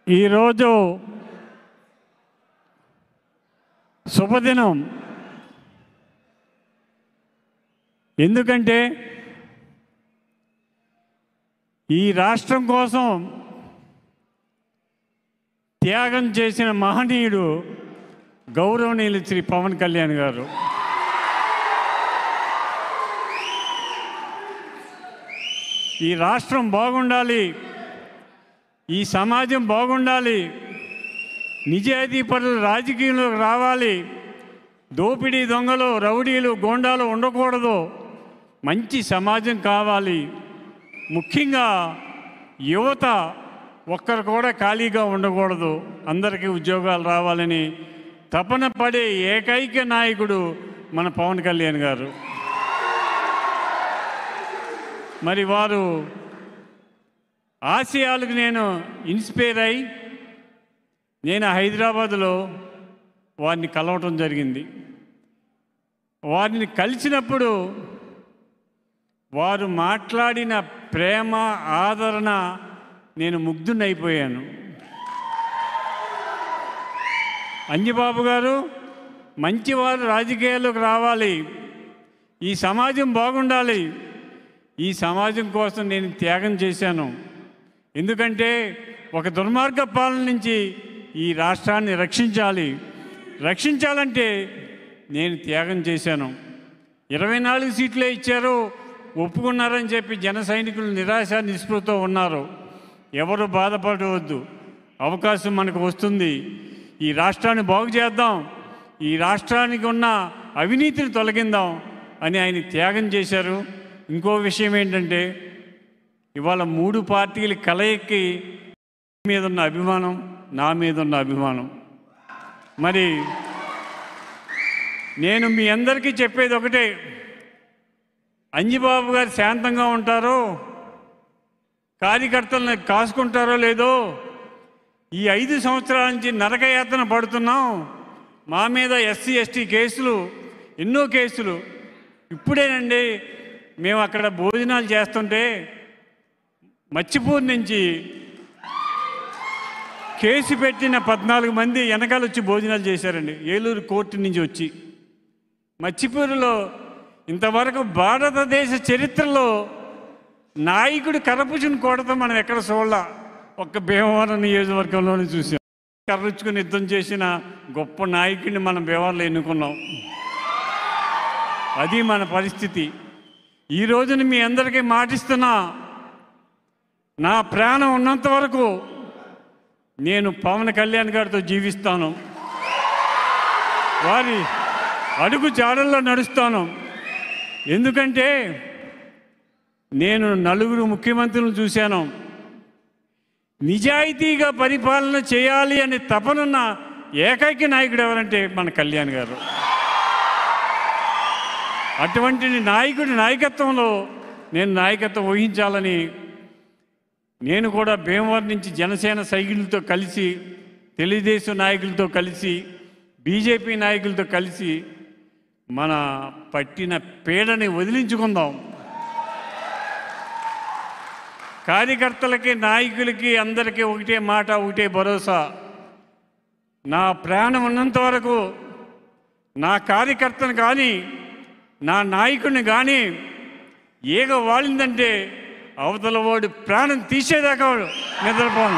ఈరోజు శుభదినం ఎందుకంటే ఈ రాష్ట్రం కోసం త్యాగం చేసిన మహనీయుడు గౌరవనీయులు శ్రీ పవన్ కళ్యాణ్ గారు ఈ రాష్ట్రం బాగుండాలి ఈ సమాజం బాగుండాలి నిజాయితీ పరులు రాజకీయంలోకి రావాలి దోపిడీ దొంగలు రౌడీలు గోండాలు ఉండకూడదు మంచి సమాజం కావాలి ముఖ్యంగా యువత ఒక్కరు కూడా ఖాళీగా ఉండకూడదు అందరికీ ఉద్యోగాలు రావాలని తపన పడే ఏకైక నాయకుడు మన పవన్ కళ్యాణ్ గారు మరి వారు ఆశయాలకు నేను ఇన్స్పైర్ అయి నేను హైదరాబాదులో వారిని కలవటం జరిగింది వారిని కలిసినప్పుడు వారు మాట్లాడిన ప్రేమ ఆదరణ నేను ముగ్ధునైపోయాను అంజబాబు గారు మంచివారు రాజకీయాల్లోకి రావాలి ఈ సమాజం బాగుండాలి ఈ సమాజం కోసం నేను త్యాగం చేశాను ఎందుకంటే ఒక దుర్మార్గ పాలన నుంచి ఈ రాష్ట్రాన్ని రక్షించాలి రక్షించాలంటే నేను త్యాగం చేశాను ఇరవై నాలుగు సీట్లే ఇచ్చారు ఒప్పుకున్నారని చెప్పి జన సైనికులు నిరాశ నిస్పృహతో ఉన్నారు ఎవరు బాధపడవద్దు అవకాశం మనకు వస్తుంది ఈ రాష్ట్రాన్ని బాగు చేద్దాం ఈ రాష్ట్రానికి ఉన్న అవినీతిని తొలగిందాం అని ఆయన త్యాగం చేశారు ఇంకో విషయం ఏంటంటే ఇవాళ మూడు పార్టీల కలయికి మీద ఉన్న అభిమానం నా మీద ఉన్న అభిమానం మరి నేను మీ అందరికీ చెప్పేది ఒకటే అంజిబాబు గారు శాంతంగా ఉంటారో కార్యకర్తలను కాసుకుంటారో లేదో ఈ ఐదు సంవత్సరాల నుంచి నరకయాతన పడుతున్నాం మా మీద ఎస్సీ ఎస్టీ కేసులు ఎన్నో కేసులు ఇప్పుడేనండి మేము అక్కడ భోజనాలు చేస్తుంటే మచ్చిపూర్ నుంచి కేసు పెట్టిన పద్నాలుగు మంది వెనకాల వచ్చి భోజనాలు చేశారండి ఏలూరు కోర్టు నుంచి వచ్చి మచ్చిపూరులో ఇంతవరకు భారతదేశ చరిత్రలో నాయకుడు కరపుచుని కొడతాం మనం ఎక్కడ చూడాల ఒక్క భీమవరం నియోజకవర్గంలోనే చూసాం కర్రుచ్చుకుని యుద్ధం చేసిన గొప్ప నాయకుడిని మనం భీమవరంలో ఎన్నుకున్నాం అది మన పరిస్థితి ఈ రోజున మీ అందరికీ మాటిస్తున్నా నా ప్రాణం ఉన్నంత వరకు నేను పవన్ కళ్యాణ్ గారితో జీవిస్తాను వారి అడుగు జాడల్లో నడుస్తాను ఎందుకంటే నేను నలుగురు ముఖ్యమంత్రులను చూశాను నిజాయితీగా పరిపాలన చేయాలి అని తపనున్న ఏకైక నాయకుడు ఎవరంటే మన కళ్యాణ్ గారు అటువంటి నాయకుడి నాయకత్వంలో నేను నాయకత్వం వహించాలని నేను కూడా భీమవరం నుంచి జనసేన సైకిళ్ళతో కలిసి తెలుగుదేశం నాయకులతో కలిసి బీజేపీ నాయకులతో కలిసి మన పట్టిన పీడని వదిలించుకుందాం కార్యకర్తలకి నాయకులకి అందరికీ ఒకటే మాట ఒకటే భరోసా నా ప్రాణం ఉన్నంత వరకు నా కార్యకర్తను కానీ నా నాయకుడిని కానీ ఏగ వాలిందంటే అవతల వాడు ప్రాణం తీసేదాకా వాడు నిద్రపోను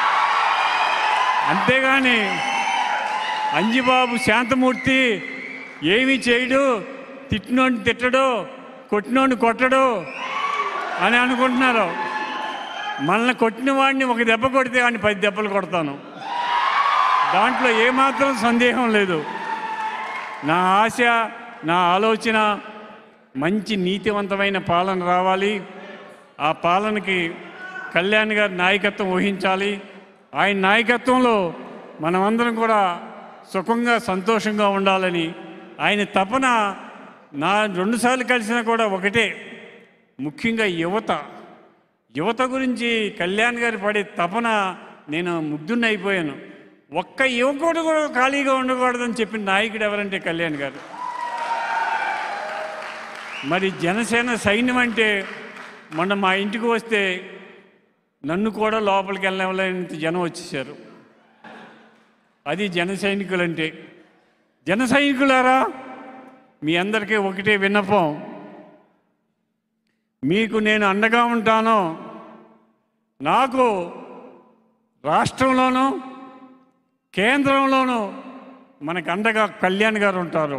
అంతేగాని అంజిబాబు శాంతమూర్తి ఏమీ చేయడు తిట్టినోడిని తిట్టడు కొట్టినోడిని కొట్టడు అని అనుకుంటున్నారు మనల్ని కొట్టిన వాడిని ఒక దెబ్బ కొడితే వాడిని పది దెబ్బలు కొడతాను దాంట్లో ఏమాత్రం సందేహం లేదు నా ఆశ నా ఆలోచన మంచి నీతివంతమైన పాలన రావాలి ఆ పాలనకి కళ్యాణ్ గారి నాయకత్వం వహించాలి ఆయన నాయకత్వంలో మనమందరం కూడా సుఖంగా సంతోషంగా ఉండాలని ఆయన తపన నా రెండుసార్లు కలిసినా కూడా ఒకటే ముఖ్యంగా యువత యువత గురించి కళ్యాణ్ గారు పడే తపన నేను ముగ్ధున్న అయిపోయాను ఒక్క యువకుడు కూడా ఖాళీగా ఉండకూడదని చెప్పిన నాయకుడు ఎవరంటే కళ్యాణ్ గారు మరి జనసేన సైన్యం అంటే మొన్న మా ఇంటికి వస్తే నన్ను కూడా లోపలికి వెళ్ళలేనంత జనం వచ్చేసారు అది జన సైనికులంటే జన సైనికులారా మీ అందరికీ ఒకటే విన్నపం మీకు నేను అండగా ఉంటాను నాకు రాష్ట్రంలోనూ కేంద్రంలోనూ మనకు అండగా కళ్యాణ్ గారు ఉంటారు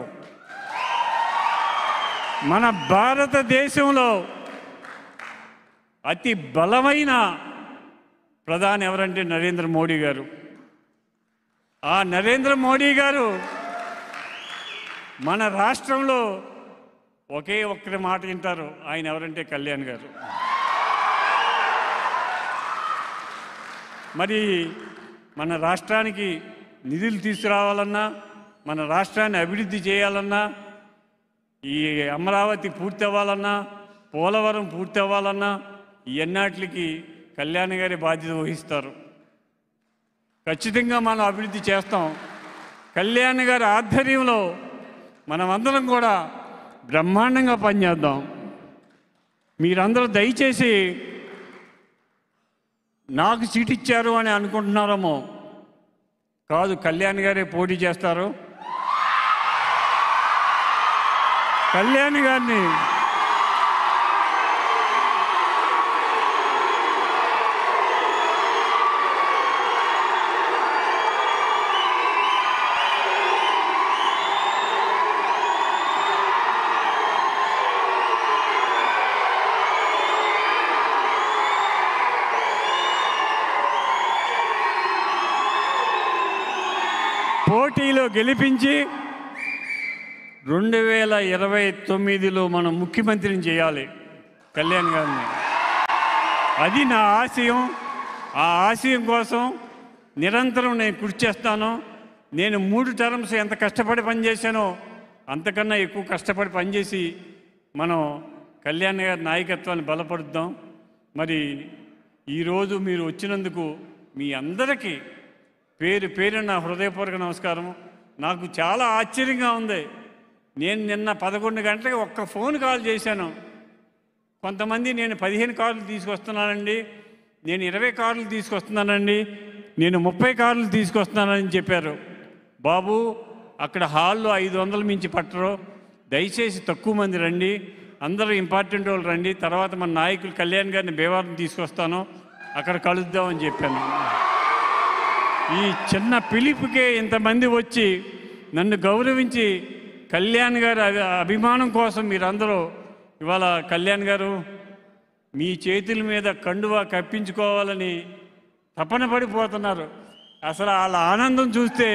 మన భారతదేశంలో అతి బలమైన ప్రధాని ఎవరంటే నరేంద్ర మోడీ గారు ఆ నరేంద్ర మోడీ గారు మన రాష్ట్రంలో ఒకే ఒక్కరి మాట వింటారు ఆయన ఎవరంటే కళ్యాణ్ గారు మరి మన రాష్ట్రానికి నిధులు తీసుకురావాలన్నా మన రాష్ట్రాన్ని అభివృద్ధి చేయాలన్నా ఈ అమరావతి పూర్తి అవ్వాలన్నా పోలవరం పూర్తి అవ్వాలన్నా ఈ ఎన్నాటికి కళ్యాణ్ గారి బాధ్యత వహిస్తారు ఖచ్చితంగా మనం అభివృద్ధి చేస్తాం కళ్యాణ్ గారి ఆధ్వర్యంలో మనమందరం కూడా బ్రహ్మాండంగా పనిచేద్దాం మీరందరూ దయచేసి నాకు సీట్ ఇచ్చారు అని అనుకుంటున్నారేమో కాదు కళ్యాణ్ గారే పోటీ చేస్తారు కళ్యాణ్ గారిని పోటీలో గెలిపించి రెండు వేల ఇరవై తొమ్మిదిలో మనం ముఖ్యమంత్రిని చేయాలి కళ్యాణ్ గారిని అది నా ఆశయం ఆ ఆశయం కోసం నిరంతరం నేను కృషి చేస్తాను నేను మూడు టర్మ్స్ ఎంత కష్టపడి పనిచేశానో అంతకన్నా ఎక్కువ కష్టపడి పనిచేసి మనం కళ్యాణ్ గారి నాయకత్వాన్ని బలపరుద్దాం మరి ఈరోజు మీరు వచ్చినందుకు మీ అందరికీ పేరు పేరు నా హృదయపూర్వక నమస్కారం నాకు చాలా ఆశ్చర్యంగా ఉంది నేను నిన్న పదకొండు గంటలకు ఒక్క ఫోన్ కాల్ చేశాను కొంతమంది నేను పదిహేను కార్లు తీసుకొస్తున్నానండి నేను ఇరవై కార్లు తీసుకొస్తున్నానండి నేను ముప్పై కార్లు తీసుకొస్తున్నానని చెప్పారు బాబు అక్కడ హాల్లో ఐదు వందల మించి పట్టరు దయచేసి తక్కువ మంది రండి అందరూ ఇంపార్టెంట్ వాళ్ళు రండి తర్వాత మన నాయకులు కళ్యాణ్ గారిని భీమవరం తీసుకొస్తాను అక్కడ కలుద్దామని చెప్పాను ఈ చిన్న పిలుపుకే ఇంతమంది వచ్చి నన్ను గౌరవించి కళ్యాణ్ గారి అభి- అభిమానం కోసం మీరందరూ ఇవాళ కళ్యాణ్ గారు మీ చేతుల మీద కండువా కప్పించుకోవాలని తపన పడిపోతున్నారు అసలు వాళ్ళ ఆనందం చూస్తే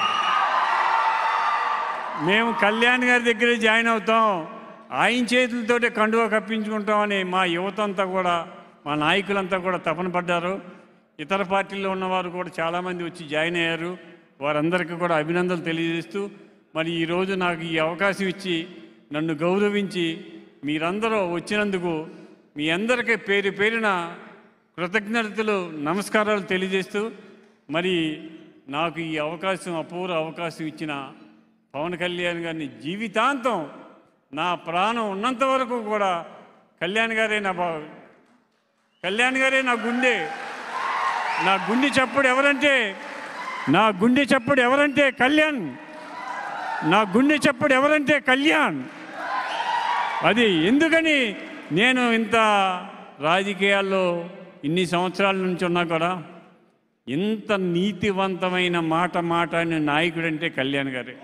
మేము కళ్యాణ్ గారి దగ్గరే జాయిన్ అవుతాం ఆయన చేతులతోటే కండువా కప్పించుకుంటామని మా యువత అంతా కూడా మా నాయకులంతా కూడా తపన పడ్డారు ఇతర పార్టీల్లో ఉన్నవారు కూడా చాలామంది వచ్చి జాయిన్ అయ్యారు వారందరికీ కూడా అభినందనలు తెలియజేస్తూ మరి ఈరోజు నాకు ఈ అవకాశం ఇచ్చి నన్ను గౌరవించి మీరందరూ వచ్చినందుకు మీ అందరికీ పేరు పేరున కృతజ్ఞతలు నమస్కారాలు తెలియజేస్తూ మరి నాకు ఈ అవకాశం అపూర్వ అవకాశం ఇచ్చిన పవన్ కళ్యాణ్ గారిని జీవితాంతం నా ప్రాణం ఉన్నంత వరకు కూడా కళ్యాణ్ గారే నా బా కళ్యాణ్ గారే నా గుండె నా గుండె చప్పుడు ఎవరంటే నా గుండె చప్పుడు ఎవరంటే కళ్యాణ్ నా గుండె చప్పుడు ఎవరంటే కళ్యాణ్ అది ఎందుకని నేను ఇంత రాజకీయాల్లో ఇన్ని సంవత్సరాల నుంచి ఉన్నా కూడా ఇంత నీతివంతమైన మాట మాట్లాడిన నాయకుడంటే కళ్యాణ్ గారే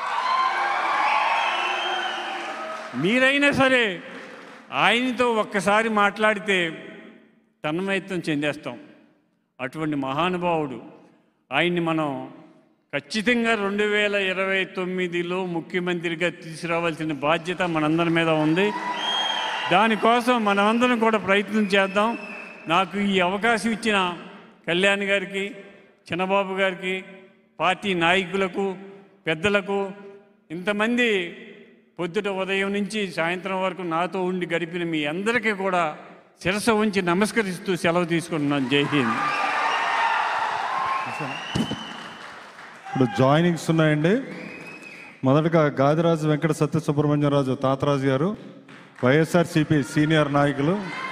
మీరైనా సరే ఆయనతో ఒక్కసారి మాట్లాడితే తన్మయత్వం చెందేస్తాం అటువంటి మహానుభావుడు ఆయన్ని మనం ఖచ్చితంగా రెండు వేల ఇరవై తొమ్మిదిలో ముఖ్యమంత్రిగా తీసుకురావాల్సిన బాధ్యత మనందరి మీద ఉంది దానికోసం మనమందరం కూడా ప్రయత్నం చేద్దాం నాకు ఈ అవకాశం ఇచ్చిన కళ్యాణ్ గారికి చిన్నబాబు గారికి పార్టీ నాయకులకు పెద్దలకు ఇంతమంది పొద్దుట ఉదయం నుంచి సాయంత్రం వరకు నాతో ఉండి గడిపిన మీ అందరికీ కూడా శిరస ఉంచి నమస్కరిస్తూ సెలవు తీసుకుంటున్నాను జై హింద్ ఇప్పుడు జాయినింగ్స్ ఉన్నాయండి మొదటగా గాదిరాజు వెంకట సత్య సుబ్రహ్మణ్యరాజు తాతరాజు గారు వైఎస్ఆర్సిపి సీనియర్ నాయకులు